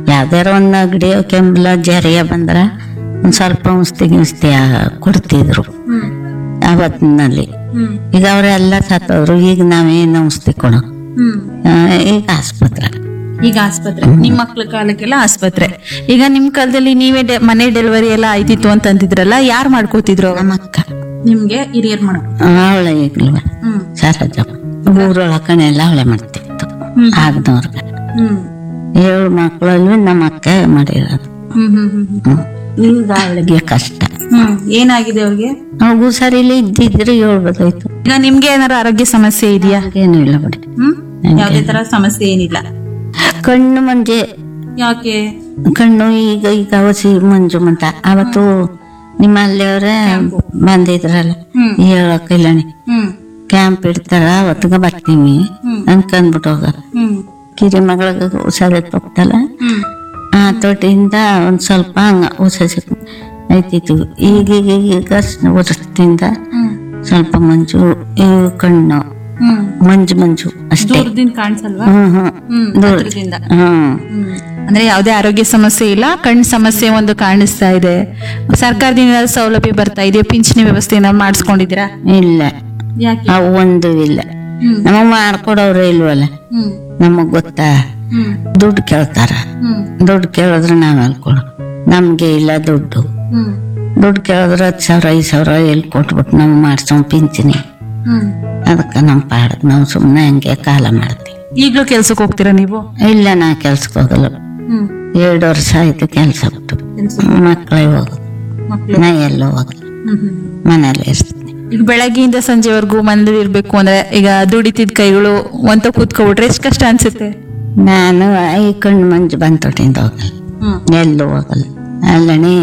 ಯಾವ್ದಾರ ಒಂದು ನೆಗಡಿ ಕೆಂಬಲ ಜರಿಯ ಬಂದ್ರ ಒಂದ್ ಸ್ವಲ್ಪ ಔಷಧಿ ಗಿಂಸ್ತಿ ಕೊಡ್ತಿದ್ರು ಹ್ಮ್ ಅವತ್ತಿನಲ್ಲಿ ಹ್ಮ್ ಈಗ ಅವರೆಲ್ಲ ಸತ್ತೋದ್ರು ಈಗ ನಾವೇನು ಔಷಧಿ ಕೊಡೋ ಹ್ಮ್ ಆ, ಈಗ ಆಸ್ಪತ್ರೆ ಈಗ ಆಸ್ಪತ್ರೆ ನಿಮ್ ಮಕ್ಳ ಕಾಲಕ್ಕೆಲ್ಲ ಆಸ್ಪತ್ರೆ ಈಗ ನಿಮ್ ಕಾಲದಲ್ಲಿ ನೀವೇ ಡೆ- ಮನೆ ಡೆಲಿವರಿ ಎಲ್ಲ ಆಯ್ತಿತ್ತು ಅಂತ ಅಂತಿದ್ರಲ್ಲ ಯಾರು ಮಾಡ್ಕೋತಿದ್ರು ನಮ್ಮ ಅಕ್ಕ ನಿಮ್ಗೆ ಹಿರಿಯರ್ ಮಾಡ ಅವಳೆ ಈಗಲ್ವ ಹ್ಮ್ ಸರೋಜಮ್ಮ ಊರೊಳಕನೆಲ್ಲ ಅವಳೆ ಮಾಡ್ತಿತ್ತು ಹ್ಮ್. ಆಗದವ್ರಿಗೆ ಹ್ಮ್ ಏಳು ಮಕ್ಕಳಲ್ಲಿ ನಮ್ಮ ಅಕ್ಕ ಮಾಡಿರೋದು ಹ್ಮ್ ಹ್ಮ್ ಹ್ಮ್ ಹ್ಮ್. ಹ್ಮ್. ಈಗ ಅವಳಿಗೆ ಕಷ್ಟ ಹ್ಮ್ ಏನಾಗಿದೆ ಅವ್ರಿಗೆ ಅವ್ಗೂ ಸರಿಲಿ ಇದ್ದಿದ್ರೆ ಹೇಳ್ಬೋದಾಯ್ತು ಈಗ ನಿಮ್ಗೆ ಏನಾರ ಆರೋಗ್ಯ ಸಮಸ್ಯೆ ಇದೆಯಾ ಏನು ಇಲ್ಲ ಬಿಡಿ ಹ್ಮ್ ಯಾವ್ದೇ ತರ ಸಮಸ್ಯೆ ಏನಿಲ್ಲ ಕಣ್ಣು ಮಂಜೆ ಯಾಕೆ ಕಣ್ಣು ಈಗ ಈಗ ಹಸಿ ಮಂಜು ಮಂಟ ಅವತ್ತು ನಿಮ್ಮ ಅಲ್ಲಿಯವರೇ ಬಂದಿದ್ರಲ್ಲ ಹ್ಮ್. ಹೇಳಕ್ಕಿಲ್ಲಣಿ ಹ್ಮ್ ಕ್ಯಾಂಪ್ ಇಡ್ತಾರ ಅವತ್ತಿಗೆ ಬರ್ತೀನಿ ಹ್ಮ್. ಅನ್ಕೊಂಡ್ಬಿಟ್ಟು ಹೋಗ ಹ್ಮ್ ಕಿರಿ ಮಗಳಿಗೆ ಹುಷಾರೈತ್ ಹೋಗ್ತಲ್ಲ ಹ್ಮ್ ಆ ತೊಟ್ಟಿಯಿಂದ ಒಂದ್ ಸ್ವಲ್ಪ ಹಂಗ ಹುಷ ಐತಿತ್ತು ಈಗ ಈಗ ಈಗ ವರ್ಷದಿಂದ ಹ್ಮ್ ಸ್ವಲ್ಪ ಮಂಜು ಇವು ಕಣ್ಣು ಹ್ಮ್ ಮಂಜು ಮಂಜು ಅಷ್ಟೇ ದೂರದಿಂದ ಕಾಣಿಸಲ್ವಾ ಹ್ಮ್ ಹ್ಮ್ ಹ್ಮ್ ದೂರ ಹತ್ರದಿಂದ. ಹ್ಮ್ ಹ್ಮ್. ಅಂದ್ರೆ ಯಾವುದೇ ಆರೋಗ್ಯ ಸಮಸ್ಯೆ ಇಲ್ಲ ಕಣ್ ಸಮಸ್ಯೆ ಒಂದು ಕಾಣಿಸ್ತಾ ಇದೆ ಸರ್ಕಾರದಿಂದ ಏನಾದ್ರು ಸೌಲಭ್ಯ ಬರ್ತಾ ಇದೆ ಪಿಂಚಣಿ ವ್ಯವಸ್ಥೆ ಏನಾದ್ರು ಮಾಡಿಸ್ಕೊಂಡಿದ್ದೀರಾ ಇಲ್ಲ ಯಾಕೆ ಅವು ಒಂದು ಇಲ್ಲ ಹ್ಮ್ ನಮಗ್ ಮಾಡ್ಕೊಡೋರು ಇಲ್ವಲ್ಲ ಹ್ಮ್ ನಮಗ್ ಗೊತ್ತಾ ಹ್ಮ್ ದುಡ್ಡು ಕೇಳ್ತಾರ ಹ್ಮ್ ದುಡ್ಡು ಕೇಳಿದ್ರೆ ನಾವ್ ಹೇಳ್ಕೊಡು ನಮ್ಗೆ ಇಲ್ಲ ದುಡ್ಡು ಹ್ಮ್ ದುಡ್ಡು ಕೇಳಿದ್ರೆ ಹತ್ತು ಸಾವಿರ ಐದು ಸಾವಿರ ಎಲ್ಲಿ ಕೊಟ್ಬಿಟ್ಟು ನಾವು ಮಾಡ್ಸೋ ಪಿಂಚಣಿ ಹ್ಮ್ ಅದಕ್ಕೆ ನಮ್ಮ ಪಾಡಕ್ ನಾವು ಸುಮ್ಮನೆ ಹಂಗೆ ಕಾಲ ಮಾಡ್ತೀವಿ ಈಗ್ಲೂ ಕೆಲ್ಸಕ್ಕೆ ಹೋಗ್ತೀರಾ ನೀವು ಇಲ್ಲ ನಾ ಕೆಲ್ಸಕ್ಕೆ ಹೋಗಲ್ಲ ಹ್ಮ್ ಎರಡು ವರ್ಷ ಆಯ್ತು ಕೆಲಸ ಬಿಟ್ಟು ಮಕ್ಕಳೇ ಹೋಗೋದು ಮಕ್ಳು ನಾ ಎಲ್ಲೋ ಹೋಗಲ್ಲ ಹ್ಮ್ ಹ್ಮ್ ಮನೇಲಿ ಇರ್ತೀನಿ ಈಗ ಬೆಳಗ್ಗೆಯಿಂದ ಸಂಜೆವರೆಗೂ ಮನೇಲಿ ಇರ್ಬೇಕು ಅಂದ್ರೆ ಈಗ ದುಡಿತಿದ್ ಕೈಗಳು ಒಂತ ಕೂತ್ಕೊಬಿಟ್ರೆ ಎಷ್ಟು ಕಷ್ಟ ಅನ್ಸುತ್ತೆ ನಾನು ಈ ಕಣ್ಣು ಮಂಜು ಬಂತೊಟ್ಟಿಂದ ಹೋಗಲ್ಲ ಹ್ಮ್ ಎಲ್ಲೂ ಹೋಗಲ್ಲ ಅಲ್ಲಣಿ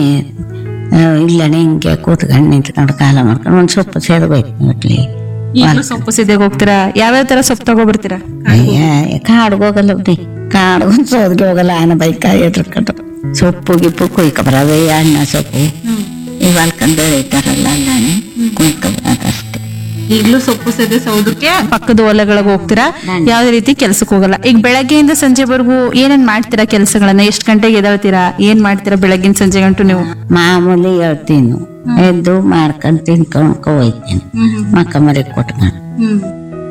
ಆ, ಇಲ್ಲಣಿ ಹಿಂಗೆ ಕೂತ್ಕೊಂಡು ನಿಂತ್ಕೊಂಡು ಕಾಲ ಮಾಡ್ಕೊಂಡು ಒಂದು ಸೊಪ್ಪು ಸೇದಬೇಕು ನೋಡ್ಲಿ ಈಗಲೂ ಸೊಪ್ಪು ಸಿದ್ದಾಗ ಹೋಗ್ತೀರಾ ಯಾವ್ಯಾವ ತರ ಸೊಪ್ಪು ತಗೊಬಿಡ್ತೀರಾ ಅಯ್ಯ ಕಾಡ್ಗೆ ಹೋಗಲ್ಲ ಬಿಡಿ ಕಾಡ್ಗೊಂದು ಸೋದ್ಗೆ ಹೋಗಲ್ಲ ಆನ ಬೈಕಾಯಿ ಎದ್ರಕೊಂಡು ಸೊಪ್ಪು ಗಿಪ್ಪು ಕುಯ್ಕೊಬರವೆ ಅಣ್ಣ ಸೊಪ್ಪು ಹ್ಮ್ ಇವ್ ಅಲ್ಕೊಂಡು ಬೆಳೀತಾರಲ್ಲ ಅಲ್ಲಣಿ ಕುಯ್ಕೊಬರೋದು ಅಷ್ಟೇ ಈಗಲೂ ಸೊಪ್ಪು ಸದೆ ಸೌದಕ್ಕೆ ಪಕ್ಕದ ಹೊಲಗಳಿಗೆ ಹೋಗ್ತೀರಾ ಯಾವ್ದೇ ರೀತಿ ಕೆಲ್ಸಕ್ಕೆ ಹೋಗಲ್ಲ ಈಗ ಬೆಳಗ್ಗೆಯಿಂದ ಸಂಜೆವರೆಗೂ ಏನೇನ್ ಮಾಡ್ತೀರಾ ಕೆಲಸಗಳನ್ನ ಎಷ್ಟ್ ಗಂಟೆಗೆ ಎದಳ್ತೀರಾ ಏನ್ ಮಾಡ್ತೀರಾ ಬೆಳಗ್ಗಿನ ಸಂಜೆ ಗಂಟು ನೀವು ಮಾಮೂಲಿ ಹೇಳ್ತೀನಿ ಎದ್ದು ಮಾಡ್ಕೊಂಡು ತಿನ್ಕೊಂಡ್ಕೊ ಹೋಯ್ತೀನಿ ಮಕ್ಕ ಮರಿ ಕೊಟ್ಕೊಂಡು ಹ್ಮ್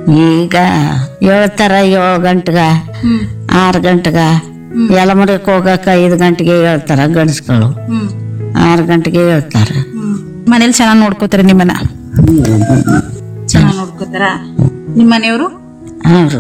ಈಗ ಹೇಳ್ತಾರ ಏಳು ಗಂಟೆಗ ಹ್ಮ್ ಆರು ಗಂಟೆಗ ಯಲಮುರಿಕ್ ಹೋಗಕ್ಕೆ ಐದು ಗಂಟೆಗೆ ಹೇಳ್ತಾರ ಗಂಡಸ್ಗಳು ಹ್ಮ್ ಆರು ಗಂಟೆಗೆ ಹೇಳ್ತಾರೆ ಹ್ಮ್ ಮನೇಲಿ ಚೆನ್ನಾಗಿ ನೋಡ್ಕೋತಾರೆ ನಿಮ್ಮನ್ನ ಚೆನ್ನಾಗಿ ನೋಡ್ಕೋತಾರ ನಿಮ್ಮ ಮನೆಯವರು ಅವರು